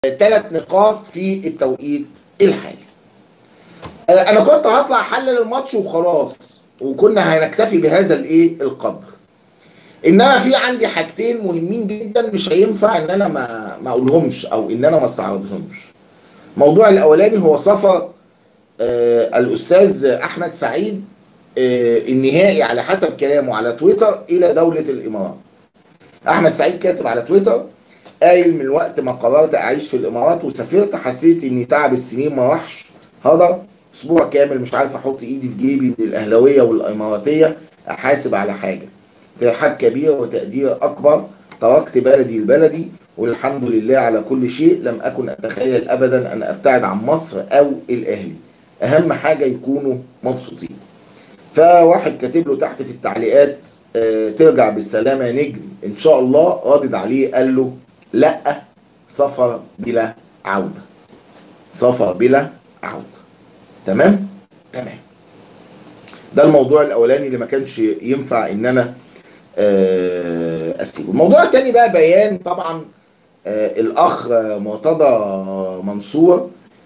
ثلاث نقاط في التوقيت الحالي آه، انا كنت هطلع احلل الماتش وخلاص وكنا هنكتفي بهذا الايه القدر انما في عندي حاجتين مهمين جدا مش هينفع ان انا ما ما اقولهمش او ان انا ما استعرضهمش الموضوع الاولاني هو سفر آه الاستاذ احمد سعيد آه النهائي على حسب كلامه على تويتر الى دوله الامارات احمد سعيد كاتب على تويتر قايل من وقت ما قررت اعيش في الامارات وسافرت حسيت اني تعب السنين ما راحش هذا اسبوع كامل مش عارف احط ايدي في جيبي من الاهلاويه والاماراتيه احاسب على حاجه ترحاب كبير وتقدير اكبر تركت بلدي البلدي والحمد لله على كل شيء لم اكن اتخيل ابدا ان ابتعد عن مصر او الاهلي اهم حاجه يكونوا مبسوطين فواحد كاتب له تحت في التعليقات آه، ترجع بالسلامه يا نجم ان شاء الله ردد عليه قال له لا سفر بلا عوده سفر بلا عوده تمام تمام ده الموضوع الاولاني اللي ما كانش ينفع ان انا آه، اسيبه الموضوع الثاني بقى بيان طبعا آه، الاخ مرتضى منصور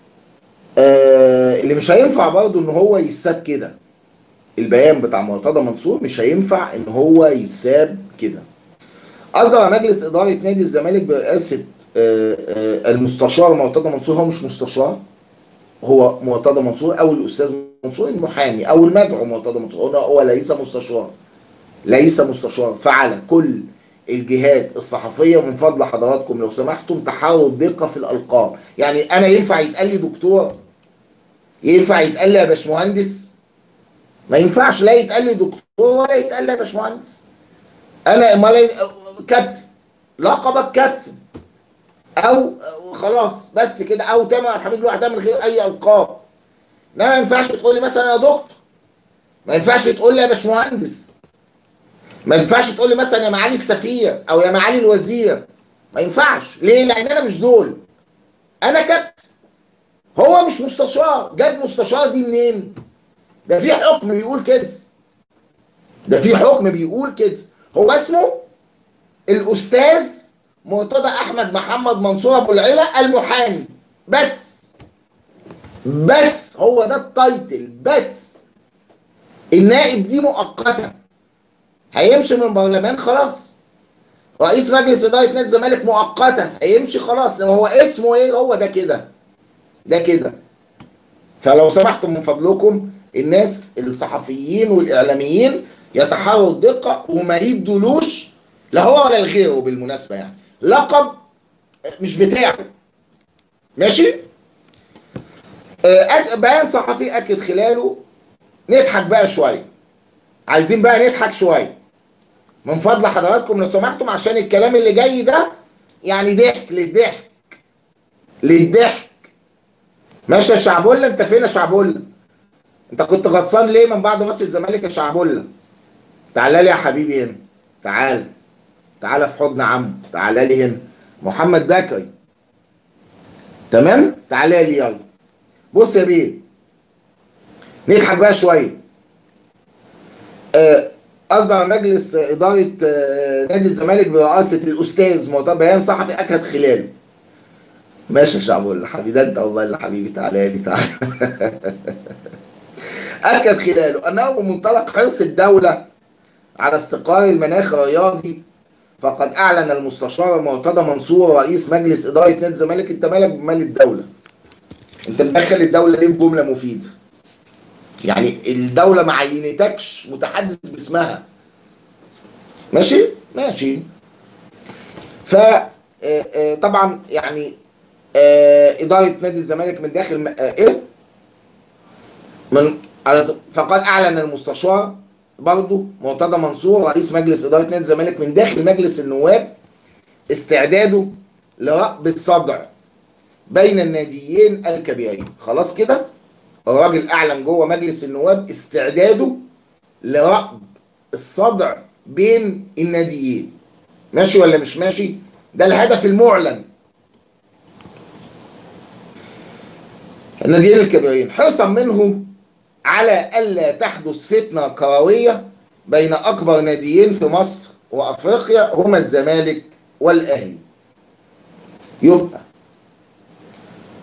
آه، اللي مش هينفع برضه ان هو يساب كده البيان بتاع مرتضى منصور مش هينفع ان هو يساب كده اصدر مجلس اداره نادي الزمالك برئاسه آه، آه، المستشار مرتضى منصور هو مش مستشار هو مرتضى منصور او الاستاذ منصور المحامي او المدعو مرتضى منصور هو- هو ليس مستشار ليس مستشار فعلى كل الجهات الصحفيه من فضل حضراتكم لو سمحتم تحاولوا الدقه في الالقاب يعني انا ينفع يتقال لي دكتور ينفع يتقال لي يا باشمهندس ما ينفعش لا يتقال لي دكتور ولا يتقال لي يا باشمهندس انا امال كابتن لقبك كابتن او خلاص بس كده او تامر عبد الحميد لوحدها من غير اي القاب لا ما ينفعش تقول لي مثلا يا دكتور ما ينفعش تقول لي يا باشمهندس ما ينفعش تقول لي مثلا يا معالي السفير او يا معالي الوزير ما ينفعش ليه لان انا مش دول انا كابتن هو مش مستشار جاب مستشار دي منين ده في حكم بيقول كده ده في حكم بيقول كده هو اسمه الاستاذ مرتضى احمد محمد منصور ابو العلا المحامي بس بس هو ده التايتل بس النائب دي مؤقته هيمشي من البرلمان خلاص رئيس مجلس اداره نادي الزمالك مؤقته هيمشي خلاص لو هو اسمه ايه هو ده كده ده كده فلو سمحتم من فضلكم الناس الصحفيين والاعلاميين يتحروا الدقه وما يدولوش لا هو ولا لغيره بالمناسبه يعني لقب مش بتاعه ماشي آه، أك- بيان صحفي اكد خلاله نضحك بقى شويه عايزين بقى نضحك شويه من فضل حضراتكم لو سمحتم عشان الكلام اللي جاي ده يعني ضحك للضحك للضحك ماشي يا شعبولة انت فين يا شعبولة انت كنت غطسان ليه من بعد ماتش الزمالك يا شعبولة تعالى لي يا حبيبي هنا تعال تعالى في حضن عم تعالى لي هنا محمد بكري تمام تعالى لي يلا بص يا بيه نضحك بقى شويه آه، اصدر مجلس اداره آه، نادي الزمالك برئاسه الاستاذ مرتضى بيان صحفي اكد خلاله ماشي يا شعبولة حبيبي ده انت والله اللي حبيبي تعالى لي تعالى اكد خلاله انه بمنطلق حرص الدوله على استقرار المناخ الرياضي فقد اعلن المستشار مرتضى منصور رئيس مجلس اداره نادي الزمالك انت مالك بمال الدوله انت مدخل الدوله ليه في جمله مفيده يعني الدوله ما عينتكش متحدث باسمها ماشي ماشي ف آه، آه، طبعا يعني آه، اداره نادي الزمالك من داخل م- آه، ايه من على س- فقد اعلن المستشار برضه مرتضى منصور رئيس مجلس اداره نادي الزمالك من داخل مجلس النواب استعداده لرأب الصدع بين الناديين الكبيرين خلاص كده الراجل اعلن جوه مجلس النواب استعداده لرأب الصدع بين الناديين ماشي ولا مش ماشي ده الهدف المعلن الناديين الكبيرين حرصا منه على الا تحدث فتنه كرويه بين اكبر ناديين في مصر وافريقيا هما الزمالك والاهلي يبقى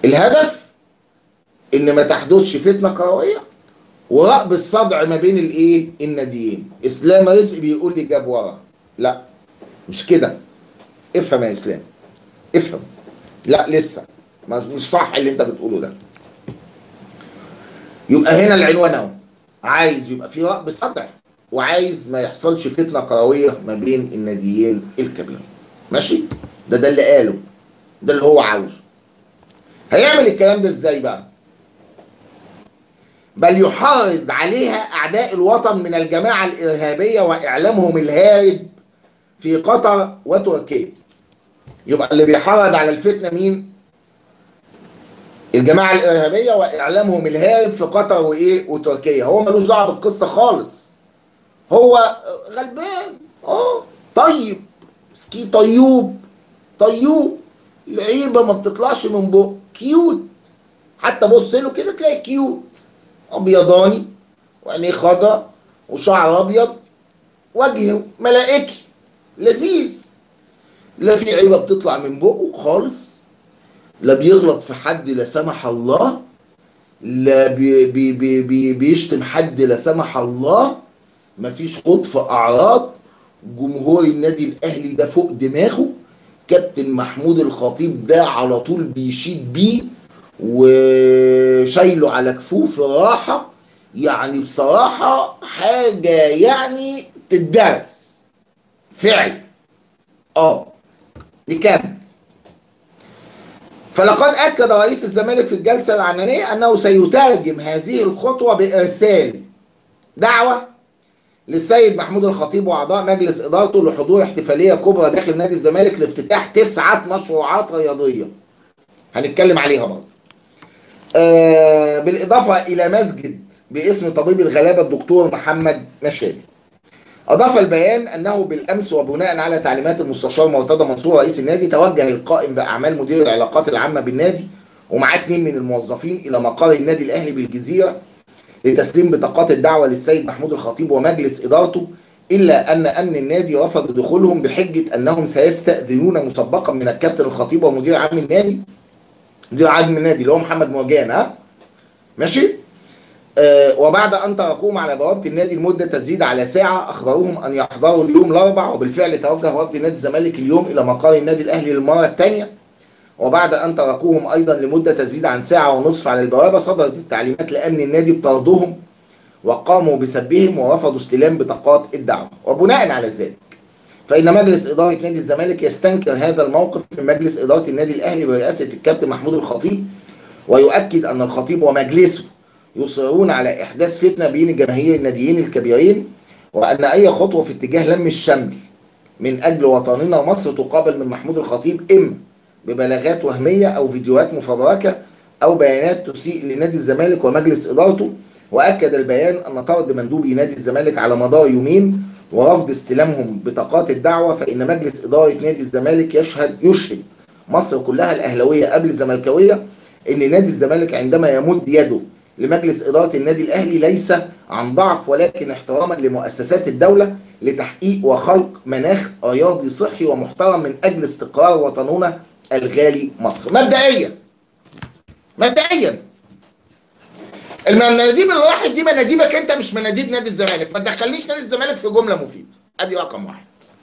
الهدف ان ما تحدثش فتنه كرويه ورأب الصدع ما بين الايه الناديين اسلام رزق بيقول لي جاب ورا لا مش كده افهم يا اسلام افهم لا لسه ما- مش صح اللي انت بتقوله ده يبقى هنا العنوان اهو عايز يبقى في رأب صدع وعايز ما يحصلش فتنه كرويه ما بين الناديين الكبيرين ماشي ده ده اللي قاله ده اللي هو عاوزه هيعمل الكلام ده ازاي بقى بل يحرض عليها اعداء الوطن من الجماعه الارهابيه واعلامهم الهارب في قطر وتركيا يبقى اللي بيحرض على الفتنه مين الجماعه الارهابيه واعلامهم الهارب في قطر وايه وتركيا هو ملوش دعوه بالقصه خالص هو غلبان اه طيب مسكي طيوب طيوب لعيبه ما بتطلعش من بق كيوت حتى بص له كده تلاقي كيوت ابيضاني وعينيه خضرا وشعر ابيض وجهه ملائكي لذيذ لا في عيبه بتطلع من بقه خالص لا بيغلط في حد لا سمح الله لا بي بي بي بي بيشتم حد لا سمح الله مفيش خطف اعراض جمهور النادي الاهلي ده فوق دماغه كابتن محمود الخطيب ده على طول بيشيد بيه وشايله على كفوف راحه يعني بصراحه حاجه يعني تدرس فعلا اه نكمل فلقد اكد رئيس الزمالك في الجلسه العنانيه انه سيترجم هذه الخطوه بارسال دعوه للسيد محمود الخطيب واعضاء مجلس ادارته لحضور احتفاليه كبرى داخل نادي الزمالك لافتتاح تسعه مشروعات رياضيه هنتكلم عليها برضه آه بالاضافه الى مسجد باسم طبيب الغلابه الدكتور محمد مشاري أضاف البيان أنه بالأمس وبناء على تعليمات المستشار مرتضى منصور رئيس النادي توجه القائم بأعمال مدير العلاقات العامة بالنادي ومعاه اثنين من الموظفين إلى مقر النادي الأهلي بالجزيرة لتسليم بطاقات الدعوة للسيد محمود الخطيب ومجلس إدارته إلا أن أمن النادي رفض دخولهم بحجة أنهم سيستأذنون مسبقا من الكابتن الخطيب ومدير عام النادي مدير عام النادي اللي هو محمد مرجان ها ماشي آه، وبعد ان تركوهم على بوابه النادي لمده تزيد على ساعه اخبروهم ان يحضروا اليوم الاربع وبالفعل توجه وفد نادي الزمالك اليوم الى مقر النادي الاهلي للمره الثانيه وبعد ان تركوهم ايضا لمده تزيد عن ساعه ونصف على البوابه صدرت التعليمات لامن النادي بطردهم وقاموا بسبهم ورفضوا استلام بطاقات الدعوه وبناء على ذلك فان مجلس اداره نادي الزمالك يستنكر هذا الموقف من مجلس اداره النادي الاهلي برئاسه الكابتن محمود الخطيب ويؤكد ان الخطيب ومجلسه يصرون على احداث فتنه بين جماهير الناديين الكبيرين وان اي خطوه في اتجاه لم الشمل من اجل وطننا مصر تقابل من محمود الخطيب اما ببلاغات وهميه او فيديوهات مفبركه او بيانات تسيء لنادي الزمالك ومجلس ادارته واكد البيان ان طرد مندوبي نادي الزمالك على مدار يومين ورفض استلامهم بطاقات الدعوه فان مجلس اداره نادي الزمالك يشهد يشهد مصر كلها الاهلاويه قبل الزملكاويه ان نادي الزمالك عندما يمد يده لمجلس إدارة النادي الأهلي ليس عن ضعف ولكن احتراما لمؤسسات الدولة لتحقيق وخلق مناخ رياضي صحي ومحترم من أجل استقرار وطننا الغالي مصر مبدئيا مبدئيا المناديب اللي راحت دي مناديبك انت مش مناديب نادي الزمالك ما تدخلنيش نادي الزمالك في جمله مفيده ادي رقم واحد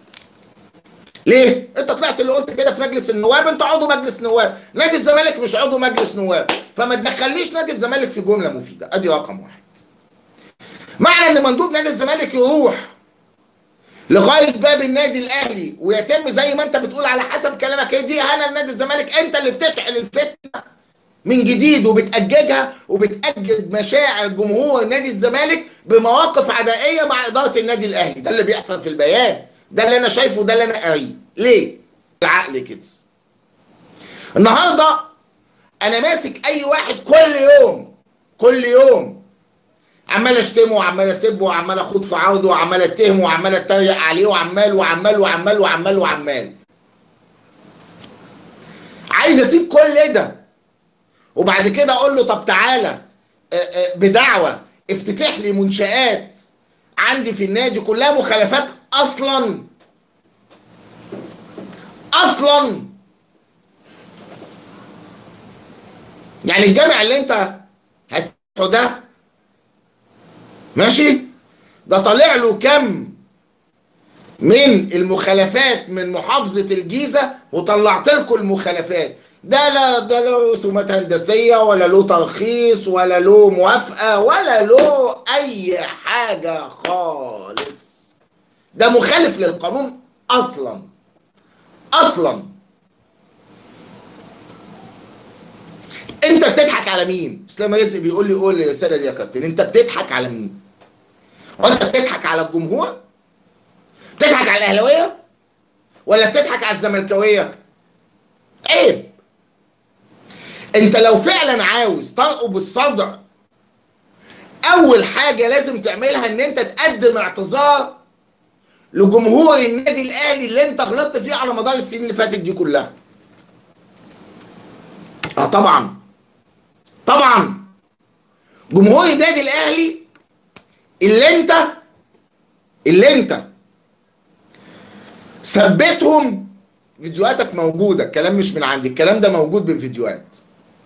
ليه؟ انت طلعت اللي قلت كده في مجلس النواب انت عضو مجلس نواب، نادي الزمالك مش عضو مجلس نواب، فما تدخليش نادي الزمالك في جمله مفيده، ادي رقم واحد. معنى ان مندوب نادي الزمالك يروح لغايه باب النادي الاهلي ويتم زي ما انت بتقول على حسب كلامك هي دي اهانه لنادي الزمالك انت اللي بتشعل الفتنه من جديد وبتأججها وبتأجج مشاعر جمهور نادي الزمالك بمواقف عدائيه مع اداره النادي الاهلي، ده اللي بيحصل في البيان. ده اللي انا شايفه ده اللي انا قاريه ليه العقل كده النهارده انا ماسك اي واحد كل يوم كل يوم عمال اشتمه وعمال اسبه وعمال اخوض في عرضه وعمال اتهمه وعمال اتريق عليه وعمال وعمال وعمال وعمال وعمال عايز اسيب كل ده وبعد كده اقول له طب تعالى بدعوه افتتح لي منشآت عندي في النادي كلها مخالفات اصلا اصلا يعني الجامع اللي انت هتفتحه ده ماشي ده طالع له كم من المخالفات من محافظة الجيزة وطلعت لكم المخالفات ده لا ده له رسومات هندسية ولا له ترخيص ولا له موافقة ولا له أي حاجة خالص ده مخالف للقانون أصلا أصلا أنت بتضحك على مين؟ إسلام رزق بيقول لي قول لي الرسالة دي يا كابتن أنت بتضحك على مين؟ وأنت بتضحك على الجمهور؟ بتضحك على الأهلاوية؟ ولا بتضحك على الزملكاوية؟ عيب انت لو فعلا عاوز ترقب الصدع اول حاجة لازم تعملها ان انت تقدم اعتذار لجمهور النادي الاهلي اللي انت غلطت فيه على مدار السنين اللي فاتت دي كلها اه طبعا طبعا جمهور النادي الاهلي اللي انت اللي انت ثبتهم فيديوهاتك موجودة الكلام مش من عندي الكلام ده موجود بالفيديوهات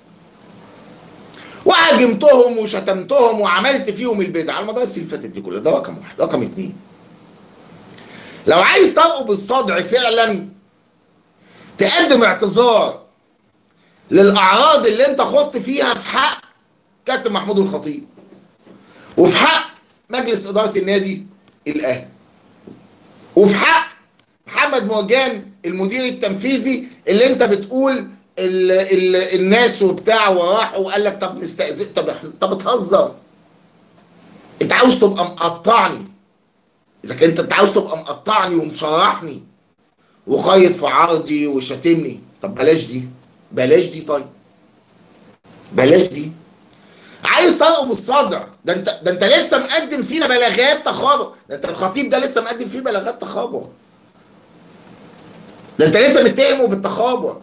وهاجمتهم وشتمتهم وعملت فيهم البدع على مدار السنين اللي فاتت دي كلها ده رقم واحد رقم اتنين لو عايز ترقب الصدع فعلا تقدم اعتذار للاعراض اللي انت خضت فيها في حق كابتن محمود الخطيب وفي حق مجلس اداره النادي الاهلي وفي حق محمد مرجان المدير التنفيذي اللي انت بتقول ال ال الناس وبتاع وراحوا وقال لك طب نستأذن طب انت بتهزر انت عاوز تبقى مقطعني اذا كنت انت عاوز تبقى مقطعني ومشرحني وخيط في عرضي وشاتمني طب بلاش دي بلاش دي طيب بلاش دي عايز ترقب الصدع ده انت ده انت لسه مقدم فينا بلاغات تخابر ده انت الخطيب ده لسه مقدم فيه بلاغات تخابر ده انت لسه متهمه بالتخابر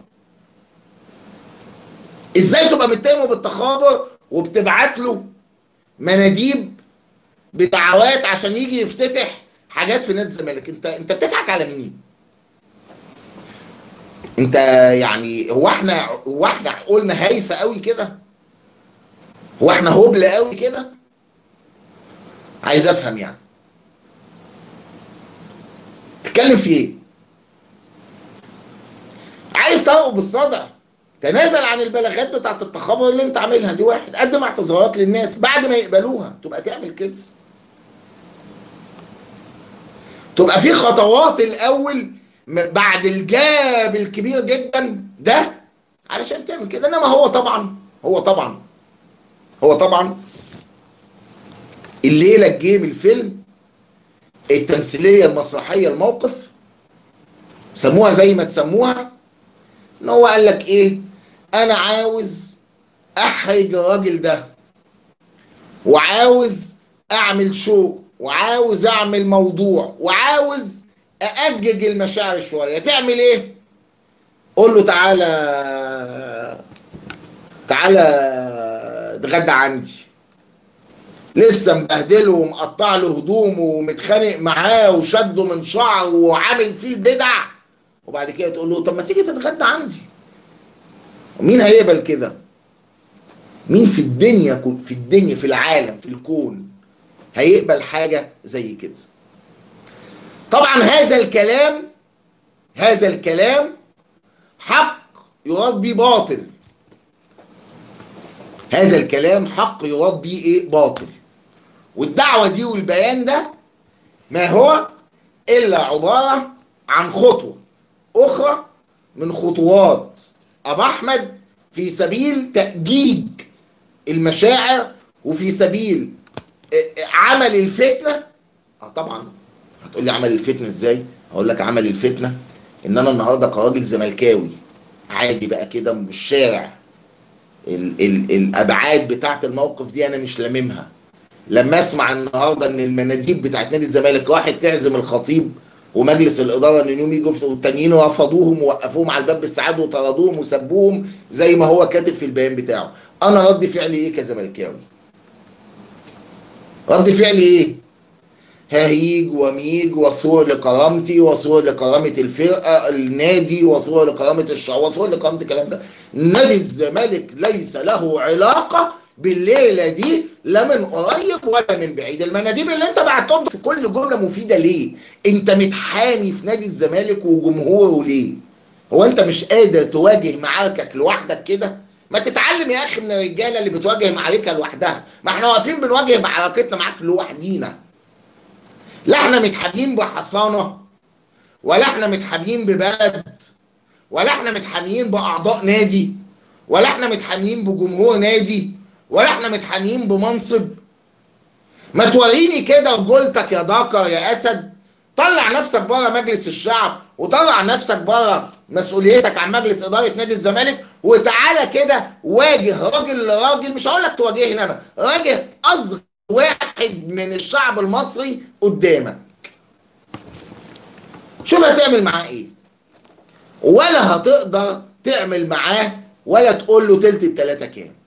ازاي تبقى متهمه بالتخابر وبتبعت له مناديب بدعوات عشان يجي يفتتح حاجات في نادي الزمالك انت انت بتضحك على مين انت يعني هو احنا هو احنا قلنا هايفه قوي كده هو احنا هبل قوي كده عايز افهم يعني تتكلم في ايه عايز ترقب الصدع تنازل عن البلاغات بتاعت التخابر اللي انت عاملها دي واحد قدم اعتذارات للناس بعد ما يقبلوها تبقى تعمل كده تبقى في خطوات الاول بعد الجاب الكبير جدا ده علشان تعمل كده انما هو طبعا هو طبعا هو طبعا الليله الجيم الفيلم التمثيليه المسرحيه الموقف سموها زي ما تسموها ان هو قال لك ايه انا عاوز احرج الراجل ده وعاوز اعمل شو وعاوز اعمل موضوع وعاوز ااجج المشاعر شويه تعمل ايه قول له تعالى تعالى اتغدى عندي لسه مبهدله ومقطع له هدومه ومتخانق معاه وشده من شعره وعامل فيه البدع وبعد كده تقول له طب ما تيجي تتغدى عندي مين هيقبل كده مين في الدنيا في الدنيا في العالم في الكون هيقبل حاجة زي كده طبعا هذا الكلام هذا الكلام حق يراد بيه باطل هذا الكلام حق يراد بيه ايه باطل والدعوة دي والبيان ده ما هو إلا عبارة عن خطوة أخرى من خطوات أبو أحمد في سبيل تأجيج المشاعر وفي سبيل عمل الفتنة اه طبعا هتقول لي عمل الفتنة ازاي هقول لك عمل الفتنة ان انا النهاردة كراجل زملكاوي عادي بقى كده من الشارع ال ال الابعاد بتاعت الموقف دي انا مش لاممها لما اسمع النهارده ان المناديب بتاعت نادي الزمالك راحت تعزم الخطيب ومجلس الاداره ان يوم يجوا والتانيين رفضوهم ووقفوهم على الباب بالسعاده وطردوهم وسبوهم زي ما هو كاتب في البيان بتاعه انا رد فعلي ايه كزملكاوي رد فعلي ايه ههيج وميج وصور لكرامتي وصور لكرامة الفرقة النادي وصور لكرامة الشعب وصور لكرامة الكلام ده نادي الزمالك ليس له علاقة بالليلة دي لا من قريب ولا من بعيد المناديب اللي انت بعتهم في كل جملة مفيدة ليه انت متحامي في نادي الزمالك وجمهوره ليه هو انت مش قادر تواجه معاركك لوحدك كده ما تتعلم يا اخي من الرجاله اللي بتواجه معاركها لوحدها ما احنا واقفين بنواجه معركتنا معاك لوحدينا لا احنا متحاميين بحصانه ولا احنا متحاميين ببلد ولا احنا متحاميين باعضاء نادي ولا احنا متحاميين بجمهور نادي ولا احنا متحاميين بمنصب ما توريني كده رجولتك يا دكر يا اسد طلع نفسك بره مجلس الشعب وطلع نفسك بره مسؤوليتك عن مجلس اداره نادي الزمالك وتعالى كده واجه راجل لراجل مش هقول لك تواجهني انا واجه اصغر واحد من الشعب المصري قدامك شوف هتعمل معاه ايه ولا هتقدر تعمل معاه ولا تقول له تلت التلاته كام